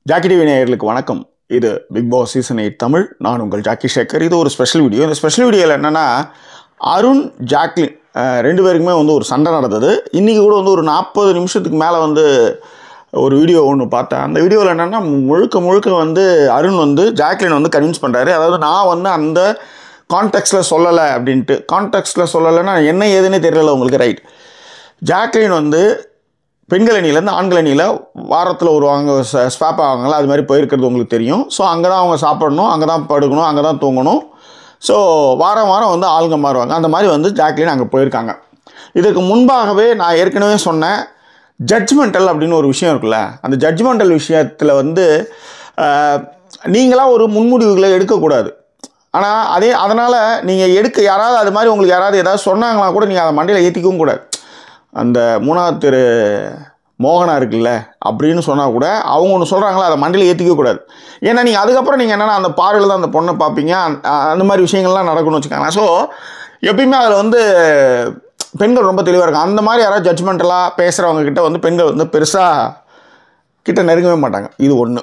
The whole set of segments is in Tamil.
ஜாக்கி டிவி நேயர்களுக்கு வணக்கம் இது Bigg Boss season eight Tamil நான் உங்கள் ஜாக்கி சேகர் இது ஒரு ஸ்பெஷல் வீடியோ இந்த ஸ்பெஷல் வீடியோவில் என்னென்னா அருண் ஜாக்லின் அஹ், ரெண்டு பேருக்குமே வந்து ஒரு சண்டை நடந்தது இன்றைக்கி கூட வந்து ஒரு நாற்பது நிமிஷத்துக்கு மேலே வந்து ஒரு வீடியோ ஒன்று பார்த்தேன் அந்த வீடியோவில் என்னென்னா முழுக்க முழுக்க வந்து அருண் வந்து ஜாக்லின் வந்து கன்வின்ஸ் பண்ணுறாரு அதாவது நான் வந்து அந்த கான்டெக்ட்டில் சொல்லலை அப்படின்ட்டு கான்டெக்ட்டில் சொல்லலைன்னா என்ன ஏதுன்னே தெரியல உங்களுக்கு ரைட் ஜாக்லின் வந்து பெண்கள் அணியிலேருந்து ஆண்கள் அணியில் வாரத்தில் ஒரு வாங்க ஸ்வாப் ஆவாங்களா அது மாதிரி போயிருக்கிறது உங்களுக்கு தெரியும் ஸோ அங்கே தான் அவங்க சாப்பிடணும் அங்கே தான் படுக்கணும் அங்கே தான் தூங்கணும் ஸோ வாரம் வாரம் வந்து ஆளுங்க மாறுவாங்க அந்த மாதிரி வந்து ஜாக்லின் அங்கே போயிருக்காங்க இதுக்கு முன்பாகவே நான் ஏற்கனவே சொன்னேன் ஜட்ஜ்மெண்டல் அப்படின்னு ஒரு விஷயம் இருக்குல்ல அந்த ஜட்ஜ்மெண்டல் விஷயத்தில் வந்து ஆஹ், நீங்களா ஒரு முன்முடிவுகளை எடுக்கக்கூடாது ஆனால் அதே அதனால் நீங்கள் எடுக்க யாராவது அது மாதிரி உங்களுக்கு யாராவது ஏதாவது சொன்னாங்களா கூட நீங்கள் அதை மண்டையில் ஏற்றிக்கவும் கூடாது அந்த மூணாவது திரு மோகனா இருக்குல்ல அப்படின்னு சொன்னால் கூட அவங்க ஒன்று சொல்கிறாங்களா அதை மண்டையில் ஏற்றிக்க கூடாது ஏன்னா நீங்கள் அதுக்கப்புறம் நீங்கள் என்னென்னா அந்த பார்வையில் தான் அந்த பொண்ணை பார்ப்பீங்க அந்த- அந்த மாதிரி விஷயங்கள்லாம் நடக்கணும்னு வச்சுக்கோங்களேன் ஸோ எப்பயுமே அதில் வந்து பெண்கள் ரொம்ப தெளிவாக இருக்கும் அந்த மாதிரி யாராவது ஜட்ஜ்மெண்டலாக பேசுகிறவங்க கிட்ட வந்து பெண்கள் வந்து பெருசாக கிட்ட நெருங்கவே மாட்டாங்க இது ஒன்று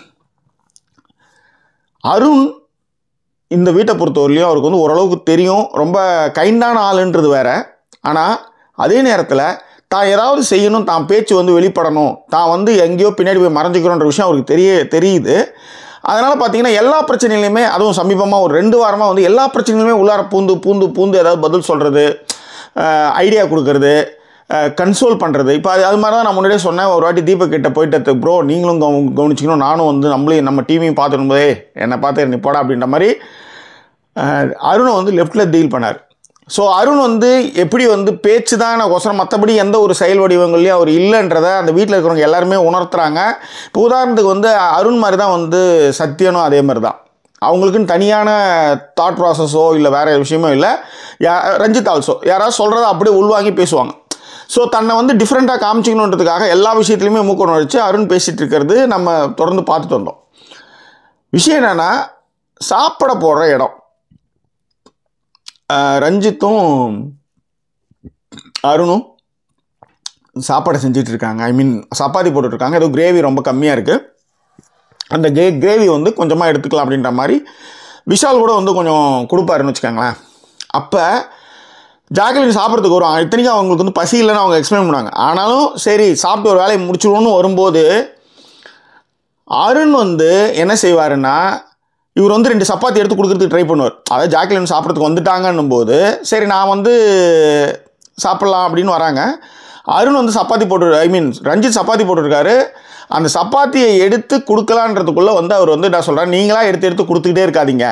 அருண் இந்த வீட்டை பொறுத்தவரையிலையும் அவருக்கு வந்து ஓரளவுக்கு தெரியும் ரொம்ப கைண்டான ஆளுன்றது வேற ஆனால் அதே நேரத்தில் தான் ஏதாவது செய்யணும் தான் பேச்சு வந்து வெளிப்படணும் தான் வந்து எங்கேயோ பின்னாடி போய் மறைஞ்சிக்கிறோன்ற விஷயம் அவருக்கு தெரிய தெரியுது அதனால் பார்த்தீங்கன்னா எல்லா பிரச்சனையிலையுமே அதுவும் சமீபமாக ஒரு ரெண்டு வாரமாக வந்து எல்லா பிரச்சனையிலுமே உள்ளார பூந்து பூந்து பூந்து ஏதாவது பதில் சொல்கிறது ஐடியா கொடுக்கறது கன்சோல் பண்ணுறது இப்போ அது அது மாதிரி தான் நான் முன்னாடியே சொன்னேன் ஒரு வாட்டி தீபக் கிட்ட போயிட்டு ப்ரோ நீங்களும் கவ கவனிச்சிக்கணும் நானும் வந்து நம்மளையும் நம்ம டீமையும் பார்த்துடும் போதே என்னை பார்த்து நீ போடா அப்படின்ற மாதிரி அஹ், அருணை வந்து லெஃப்டில் டீல் பண்ணார் ஸோ அருண் வந்து எப்படி வந்து பேச்சு தான் ஒசரம் மற்றபடி எந்த ஒரு செயல் வடிவங்கள்லையும் அவர் இல்லைன்றதை அந்த வீட்டில் இருக்கிறவங்க எல்லாருமே உணர்த்துறாங்க இப்போ உதாரணத்துக்கு வந்து அருண் மாதிரி தான் வந்து சத்யனும் அதே மாதிரி தான் அவங்களுக்குன்னு தனியான தாட் ப்ராசஸோ இல்லை வேறு விஷயமோ இல்லை யா ரஞ்சித் ஆல்சோ யாராவது சொல்கிறத அப்படியே உள்வாங்கி பேசுவாங்க ஸோ தன்னை வந்து டிஃப்ரெண்ட்டாக காமிச்சிக்கணுன்றதுக்காக எல்லா விஷயத்துலையுமே மூக்கணும் வச்சு அருண் பேசிகிட்டு இருக்கிறது நம்ம தொடர்ந்து பார்த்துட்டு வந்தோம் விஷயம் என்னென்னா சாப்பிட போடுற இடம் ஆஹ் ரஞ்சித்தும் அருணும் சாப்பாடை செஞ்சுட்டு இருக்காங்க ஐ மீன் சப்பாத்தி போட்டுட்ருக்காங்க ஏதோ கிரேவி ரொம்ப கம்மியாக இருக்குது அந்த கே கிரேவி வந்து கொஞ்சமாக எடுத்துக்கலாம் அப்படின்ற மாதிரி விஷால் கூட வந்து கொஞ்சம் கொடுப்பாருன்னு வச்சுக்கோங்களேன் அப்போ ஜாக்லின் சாப்பிட்றதுக்கு வரும் இத்தனைக்கும் அவங்களுக்கு வந்து பசி இல்லைன்னு அவங்க எக்ஸ்பிளைன் பண்ணாங்க ஆனாலும் சரி சாப்பிட்டு ஒரு வேலையை முடிச்சிடுவோன்னு வரும்போது அருண் வந்து என்ன செய்வாருன்னா இவர் வந்து ரெண்டு சப்பாத்தி எடுத்து கொடுக்குறதுக்கு ட்ரை பண்ணுவார் அதாவது ஜாக்லின் சாப்பிட்றதுக்கு வந்துட்டாங்கன்னும் போது சரி நான் வந்து சாப்பிட்லாம் அப்படின்னு வராங்க அருண் வந்து சப்பாத்தி போட்டு ஐ மீன் ரஞ்சித் சப்பாத்தி போட்டிருக்காரு அந்த சப்பாத்தியை எடுத்து கொடுக்கலான்றதுக்குள்ளே வந்து அவர் வந்து நான் சொல்கிறேன் நீங்களா எடுத்து எடுத்து கொடுத்துக்கிட்டே இருக்காதீங்க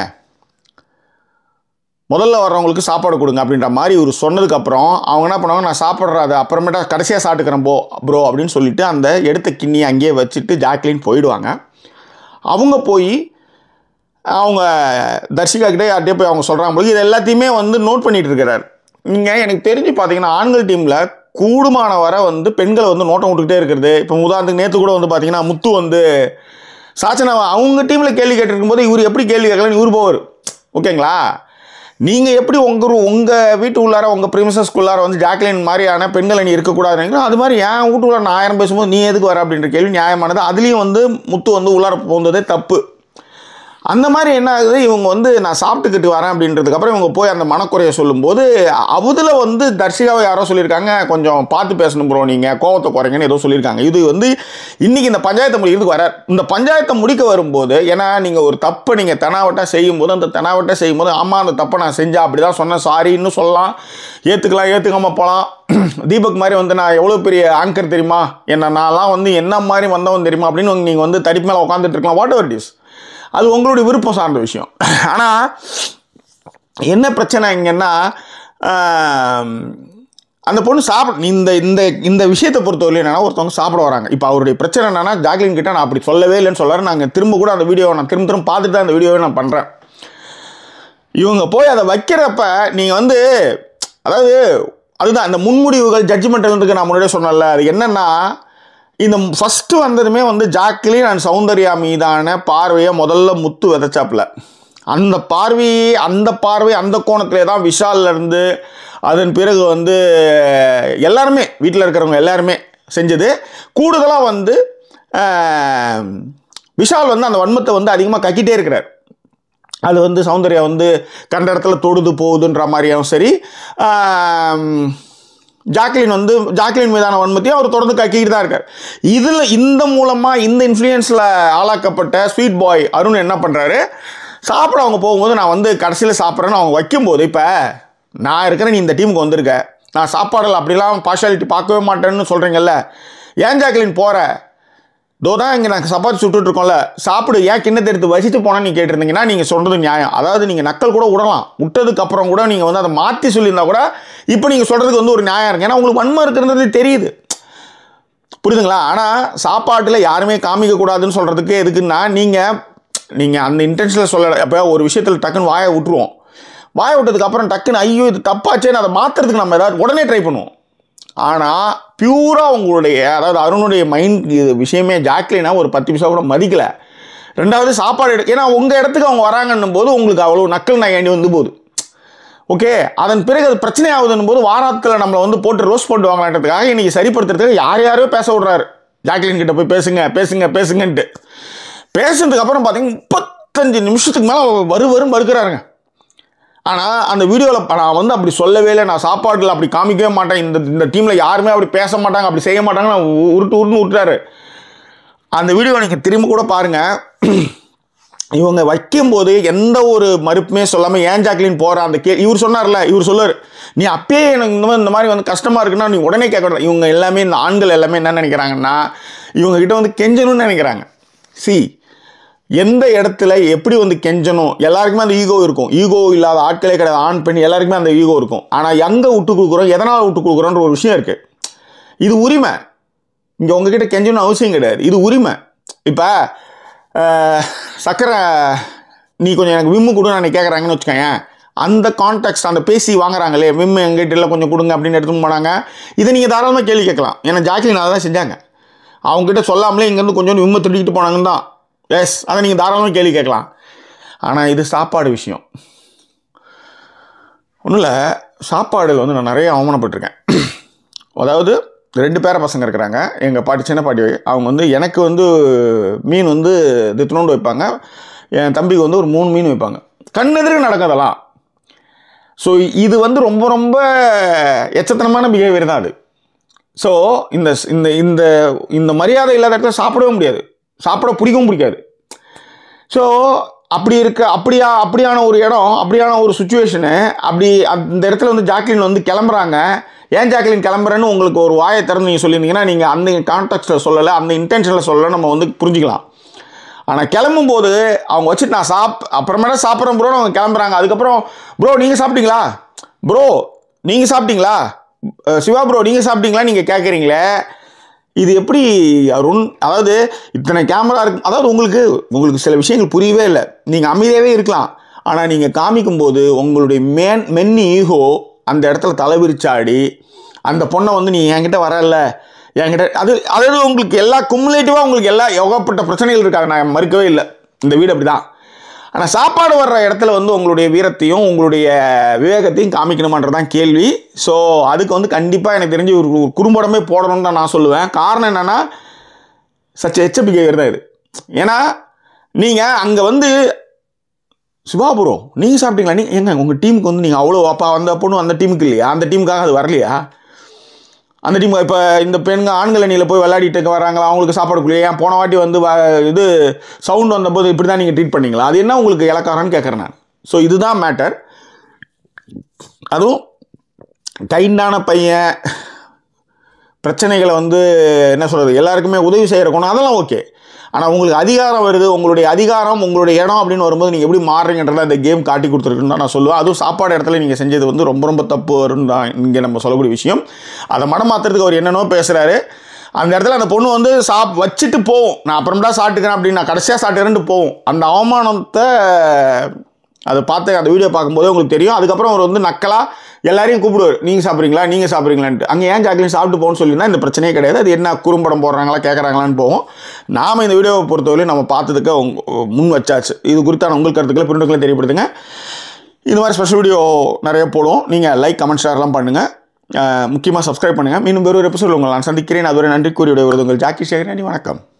முதல்ல வர்றவங்களுக்கு சாப்பாடு கொடுங்க அப்படின்ற மாதிரி இவர் சொன்னதுக்கப்புறம் அவங்க என்ன பண்ணுவாங்க நான் சாப்பிட்றேன் அது அப்புறமேட்டா கடைசியாக சாப்பிட்டுக்கிறேன் போ ப்ரோ அப்படின்னு சொல்லிட்டு அந்த எடுத்த கிண்ணியை அங்கேயே வச்சுட்டு ஜாக்லின் போயிடுவாங்க அவங்க போய் அவங்க தர்ஷிகா கிட்டே யார்கிட்டயே போய் அவங்க சொல்கிறாங்க போது இது எல்லாத்தையுமே வந்து நோட் பண்ணிட்டு இருக்கிறார் நீங்கள் எனக்கு தெரிஞ்சு பார்த்தீங்கன்னா ஆண்கள் டீமில் கூடுமான வரை வந்து பெண்களை வந்து நோட்டம் விட்டுக்கிட்டே இருக்கிறது இப்போ உதாரணத்துக்கு நேற்று கூட வந்து பார்த்தீங்கன்னா முத்து வந்து சாச்சனா அவங்க டீமில் கேள்வி கேட்டிருக்கும் போது இவர் எப்படி கேள்வி கேட்கலன்னு இவர் போவார் ஓகேங்களா நீங்கள் எப்படி உங்கள் உங்கள் வீட்டு உள்ளார உங்கள் ப்ரிமிசஸ்க்குள்ளார வந்து ஜாக்லின் மாதிரியான பெண்கள் அணி இருக்கக்கூடாதுன்னு அது மாதிரி என் வீட்டுக்குள்ளார நான் ஆயிரம் பேசும்போது நீ எதுக்கு வர அப்படின்ற கேள்வி நியாயமானது அதுலேயும் வந்து முத்து வந்து உள்ளார போந்ததே தப்பு அந்த மாதிரி என்ன ஆகுது இவங்க வந்து நான் சாப்பிட்டுக்கிட்டு வரேன் அப்படின்றதுக்கு அப்புறம் இவங்க போய் அந்த மனக்குறையை சொல்லும்போது அவதில் வந்து தர்ஷிகாவை யாரோ சொல்லியிருக்காங்க கொஞ்சம் பார்த்து பேசணும் ப்ரோ நீங்கள் கோவத்தை குறைங்கன்னு ஏதோ சொல்லியிருக்காங்க இது வந்து இன்றைக்கி இந்த பஞ்சாயத்தை முடிக்கிறதுக்கு வர இந்த பஞ்சாயத்தை முடிக்க வரும்போது ஏன்னா நீங்கள் ஒரு தப்பை நீங்கள் தெனாவட்டாக செய்யும்போது அந்த தெனாவட்டாக செய்யும்போது ஆமாம் அந்த தப்பை நான் செஞ்சேன் அப்படி தான் சொன்னேன் சாரின்னு சொல்லலாம் ஏற்றுக்கலாம் ஏற்றுக்காமல் போகலாம் தீபக் மாதிரி வந்து நான் எவ்வளோ பெரிய ஆங்கர் தெரியுமா என்ன நான்லாம் வந்து என்ன மாதிரி வந்தவன் தெரியுமா அப்படின்னு நீங்கள் வந்து தடிப்பு மேலே உட்காந்துட்டு இருக்கலாம் வாட் எவர் இட் இஸ் அது உங்களுடைய விருப்பம் சார்ந்த விஷயம் ஆனால் என்ன பிரச்சனை இங்கன்னா ஆம், அந்த பொண்ணு சாப்பிட இந்த இந்த இந்த விஷயத்தை பொறுத்தவரை என்னன்னா ஒருத்தவங்க சாப்பிட வராங்க இப்போ அவருடைய பிரச்சனை என்னன்னா ஜாக்லின் கிட்ட நான் அப்படி சொல்லவே இல்லைன்னு சொல்றாரு நாங்கள் திரும்ப கூட அந்த வீடியோவை நான் திரும்ப திரும்ப பார்த்துட்டு தான் அந்த வீடியோவை நான் பண்ணுறேன் இவங்க போய் அதை வைக்கிறப்ப நீங்கள் வந்து அதாவது அதுதான் இந்த முன்முடிவுகள் ஜட்ஜ்மெண்ட்ன்றதுக்கு நான் முன்னாடியே சொன்னேன்ல அது என்னென்னா இந்த ஃபஸ்ட்டு வந்ததுமே வந்து ஜாக்லின் அண்ட் சௌந்தர்யா மீதான பார்வையை முதல்ல முத்து விதைச்சாப்புல அந்த பார்வை அந்த பார்வை அந்த கோணத்திலே தான் விஷால்ல இருந்து அதன் பிறகு வந்து எல்லாருமே வீட்டில் இருக்கிறவங்க எல்லாருமே செஞ்சது கூடுதலாக வந்து ஆஹ், விஷால் வந்து அந்த வன்மத்தை வந்து அதிகமாக கக்கிட்டே இருக்கிறார் அது வந்து சௌந்தர்யா வந்து கண்ட இடத்துல தொடுது போகுதுன்ற மாதிரியும் சரி ஆம், ஜாக்லின் வந்து ஜாக்லின் மீதான வன்மத்தையும் அவர் தொடர்ந்து கக்கிட்டு தான் இருக்கார் இதில் இந்த மூலமாக இந்த இன்ஃப்ளூயன்ஸில் ஆளாக்கப்பட்ட ஸ்வீட் பாய் அருண் என்ன பண்ணுறாரு சாப்பிட அவங்க போகும்போது நான் வந்து கடைசியில் சாப்பிட்றேன்னு அவங்க வைக்கும்போது இப்போ நான் இருக்கிறேன் நீ இந்த டீமுக்கு வந்திருக்க நான் சாப்பாடில் அப்படிலாம் பார்ஷாலிட்டி பார்க்கவே மாட்டேன்னு சொல்கிறீங்கல்ல ஏன் ஜாக்லின் போகிற தோ தான் இங்கே நாங்கள் சப்பாத்தி சுட்டுட்டு இருக்கோம்ல சாப்பிடு ஏன் கிண்ணத்தை எடுத்து வசித்து போனால் நீ கேட்டிருந்தீங்கன்னா நீங்கள் சொல்கிறது நியாயம் அதாவது நீங்கள் நக்கல் கூட விடலாம் விட்டதுக்கு அப்புறம் கூட நீங்கள் வந்து அதை மாற்றி சொல்லியிருந்தா கூட இப்போ நீங்கள் சொல்கிறதுக்கு வந்து ஒரு நியாயம் இருக்கு ஏன்னா உங்களுக்கு வன்மம் இருக்கிறது தெரியுது புரியுதுங்களா ஆனால் சாப்பாட்டில் யாருமே காமிக்கக்கூடாதுன்னு சொல்கிறதுக்கு எதுக்குன்னா நீங்கள் நீங்கள் அந்த இன்டென்ஷனில் சொல்ல அப்போ ஒரு விஷயத்தில் டக்குன்னு வாயை விட்டுருவோம் வாயை விட்டதுக்கு அப்புறம் டக்குன்னு ஐயோ இது தப்பாச்சேன்னு அதை மாற்றுறதுக்கு நம்ம ஏதாவது உடனே ட்ரை பண்ணுவோம் ஆனால் பியூராக உங்களுடைய அதாவது அருணுடைய மைண்ட் இது விஷயமே ஜாக்லினா ஒரு பத்து பைசா கூட மதிக்கலை ரெண்டாவது சாப்பாடு எடு ஏன்னா உங்கள் இடத்துக்கு அவங்க வராங்கன்னும் போது உங்களுக்கு அவ்வளோ நக்கல் நான் ஏண்டி வந்து போகுது ஓகே அதன் பிறகு அது பிரச்சனை ஆகுதுன்னும் போது வாரத்தில் நம்மளை வந்து போட்டு ரோஸ் போட்டு வாங்கலான்றதுக்காக இன்னைக்கு சரிப்படுத்துறதுக்கு யார் யாரோ பேச விட்றாரு ஜாக்லின் கிட்ட போய் பேசுங்க பேசுங்க பேசுங்கன்ட்டு பேசுனதுக்கு அப்புறம் பார்த்தீங்கன்னா முப்பத்தஞ்சு நிமிஷத்துக்கு மேலே வரு வரும் மறுக்கிறாருங்க ஆனால் அந்த வீடியோவில் நான் வந்து அப்படி சொல்லவே இல்லை நான் சாப்பாட்டில் அப்படி காமிக்கவே மாட்டேன் இந்த இந்த டீமில் யாருமே அப்படி பேச மாட்டாங்க அப்படி செய்ய மாட்டாங்க நான் உருட்டு உருட்டு விட்டுறாரு அந்த வீடியோ நீங்கள் திரும்ப கூட பாருங்கள் இவங்க வைக்கும்போது எந்த ஒரு மறுப்புமே சொல்லாமல் ஏன் ஜாக்லின் போகிற அந்த கே இவர் சொன்னார்ல இவர் சொல்லார் நீ அப்பயே எனக்கு இந்த மாதிரி இந்த மாதிரி வந்து கஷ்டமாக இருக்குன்னா நீ உடனே கேட்கணும் இவங்க எல்லாமே இந்த ஆண்கள் எல்லாமே என்ன நினைக்கிறாங்கன்னா இவங்க கிட்ட வந்து கெஞ்சணும்னு நினைக்கிறாங்க சி எந்த இடத்துல எப்படி வந்து கெஞ்சணும் எல்லாருக்குமே அந்த ஈகோ இருக்கும் ஈகோ இல்லாத ஆட்களே கிடையாது ஆண் பெண் எல்லாருக்குமே அந்த ஈகோ இருக்கும் ஆனால் எங்கே விட்டு கொடுக்குறோம் எதனால் விட்டு கொடுக்குறோன்ற ஒரு விஷயம் இருக்குது இது உரிமை இங்கே உங்ககிட்ட கெஞ்சணும் அவசியம் கிடையாது இது உரிமை இப்போ சக்கரை நீ கொஞ்சம் எனக்கு விம்மு கொடுன்னு நான் கேட்குறாங்கன்னு வச்சுக்கோங்க அந்த கான்டெக்ட் அந்த பேசி வாங்குறாங்களே விம்மு எங்கிட்ட இல்லை கொஞ்சம் கொடுங்க அப்படின்னு எடுத்துன்னு போனாங்க இதை நீங்கள் தாராளமாக கேள்வி கேட்கலாம் ஏன்னா ஜாக்லின் அதை தான் செஞ்சாங்க அவங்ககிட்ட சொல்லாமலே இங்கேருந்து கொஞ்சம் விம்மு திருடிக்கிட்டு போனாங்கன்னு தான் எஸ் அதை நீங்கள் தாராளமாக கேள்வி கேட்கலாம் ஆனால் இது சாப்பாடு விஷயம் ஒன்றும் இல்லை சாப்பாடில் வந்து நான் நிறைய அவமானப்பட்டிருக்கேன் அதாவது ரெண்டு பேர பசங்க இருக்கிறாங்க எங்கள் பாட்டி சின்ன பாட்டி அவங்க வந்து எனக்கு வந்து மீன் வந்து தித்துணோண்டு வைப்பாங்க என் தம்பிக்கு வந்து ஒரு மூணு மீன் வைப்பாங்க கண்ணெதிரே நடக்கிறதெல்லாம் ஸோ இது வந்து ரொம்ப ரொம்ப எச்சத்தனமான பிஹேவியர் தான் அது ஸோ இந்த இந்த இந்த இந்த மரியாதை இல்லாத இடத்துல சாப்பிடவே முடியாது சாப்பிட பிடிக்கவும் பிடிக்காது ஸோ அப்படி இருக்க அப்படியா அப்படியான ஒரு இடம் அப்படியான ஒரு சுச்சுவேஷனு அப்படி அந்த இடத்துல வந்து ஜாக்லின் வந்து கிளம்புறாங்க ஏன் ஜாக்லின் கிளம்புறேன்னு உங்களுக்கு ஒரு வாயை திறந்து நீங்கள் சொல்லியிருந்தீங்கன்னா நீங்கள் அந்த கான்டெக்ட்டில் சொல்லலை அந்த இன்டென்ஷனில் சொல்லலை நம்ம வந்து புரிஞ்சுக்கலாம் ஆனால் கிளம்பும்போது அவங்க வச்சுட்டு நான் சாப் அப்புறமேல சாப்பிட்றேன் ப்ரோ அவங்க கிளம்புறாங்க அதுக்கப்புறம் ப்ரோ நீங்கள் சாப்பிட்டீங்களா ப்ரோ நீங்கள் சாப்பிட்டீங்களா அஹ் சிவா ப்ரோ நீங்கள் சாப்பிட்டீங்களா நீங்கள் கேட்குறீங்களே இது எப்படி அருண் அதாவது இத்தனை கேமரா இருக்கு அதாவது உங்களுக்கு உங்களுக்கு சில விஷயங்கள் புரியவே இல்லை நீங்கள் அமைதியாகவே இருக்கலாம் ஆனால் நீங்கள் காமிக்கும்போது உங்களுடைய மேன் மென் ஈகோ அந்த இடத்துல தலைவிரிச்சாடி அந்த பொண்ணை வந்து நீ என்கிட்ட வரல என்கிட்ட அது அதாவது உங்களுக்கு எல்லா குமுலேட்டிவாக உங்களுக்கு எல்லா ஏகப்பட்ட பிரச்சனைகள் இருக்காங்க நான் மறுக்கவே இல்லை இந்த வீடு அப்படி தான் ஆனால் சாப்பாடு வர்ற இடத்துல வந்து உங்களுடைய வீரத்தையும் உங்களுடைய விவேகத்தையும் காமிக்கணுமான்றது தான் கேள்வி ஸோ அதுக்கு வந்து கண்டிப்பாக எனக்கு தெரிஞ்சு ஒரு ஒரு குறும்படமே போடணும்னு தான் நான் சொல்லுவேன் காரணம் என்னென்னா சச்ச எச்ச பிஹேவியர் தான் இது ஏன்னா நீங்கள் அங்கே வந்து சிவா ப்ரோ நீங்கள் சாப்பிட்டீங்களா நீ ஏங்க உங்கள் டீமுக்கு வந்து நீங்கள் அவ்வளோ அப்பா அந்த பொண்ணு அந்த டீமுக்கு இல்லையா அந்த டீமுக்காக அது வரலையா அந்த டீம் இப்போ இந்த பெண்க ஆண்கள் அணியில் போய் விளையாடிட்டு இருக்க வராங்களா அவங்களுக்கு சாப்பாடு கொடுக்கலையா ஏன் போன வாட்டி வந்து வ- இது சவுண்ட் வந்தபோது இப்படி தான் நீங்கள் ட்ரீட் பண்ணீங்களா அது என்ன உங்களுக்கு இலக்காரம்னு கேட்குறேன் நான் ஸோ இதுதான் மேட்டர் அதுவும் கைண்டான பையன் பிரச்சனைகளை வந்து என்ன சொல்கிறது எல்லாருக்குமே உதவி செய்கிற குணம் அதெல்லாம் ஓகே ஆனால் உங்களுக்கு அதிகாரம் வருது உங்களுடைய அதிகாரம் உங்களுடைய இடம் அப்படின்னு வரும்போது நீங்கள் எப்படி மாறுறீங்கன்றத இந்த கேம் காட்டி கொடுத்துருக்குன்னு தான் நான் சொல்லுவேன் அதுவும் சாப்பாடு இடத்துல நீங்கள் செஞ்சது வந்து ரொம்ப ரொம்ப தப்பு வரும்னு தான் இங்கே நம்ம சொல்லக்கூடிய விஷயம் அதை மனம் மாற்றுறதுக்கு அவர் என்னென்னோ பேசுகிறாரு அந்த இடத்துல அந்த பொண்ணு வந்து சாப் வச்சுட்டு போகும் நான் அப்புறமேட்டா சாப்பிட்டுக்கிறேன் அப்படின்னு நான் கடைசியாக சாப்பிட்டுக்கிறேன்ட்டு போகும் அந்த அவமானத்தை அதை பார்த்து அந்த வீடியோ பார்க்கும்போது உங்களுக்கு தெரியும் அதுக்கப்புறம் அவர் வந்து நக்கலாக எல்லாரையும் கூப்பிடுவார் நீங்கள் சாப்பிட்றீங்களா நீங்கள் சாப்பிட்றீங்களான்ட்டு அங்கே ஏன் ஜாக்லின் சாப்பிட்டு போகணும்னு சொல்லியிருந்தா இந்த பிரச்சனையே கிடையாது அது என்ன குறும்படம் போடுறாங்களா கேட்குறாங்களான்னு போகும் நாம் இந்த வீடியோவை பொறுத்தவரை நம்ம பார்த்ததுக்கு உங்க- முன் வச்சாச்சு இது குறித்தான உங்கள் கருத்துக்களை பிரிண்டுகளை தெரியப்படுத்துங்க இந்த மாதிரி ஸ்பெஷல் வீடியோ நிறைய போடுவோம் நீங்கள் லைக் கமெண்ட் ஷேர்லாம் பண்ணுங்கள் முக்கியமாக சப்ஸ்கிரைப் பண்ணுங்கள் மீண்டும் வேறு ஒரு எபிசோட் உங்களை நான் சந்திக்கிறேன் அதுவரை நன்றி கூறியுடைய உங்கள் ஜாக்கி சேகர் நன்றி வணக்கம்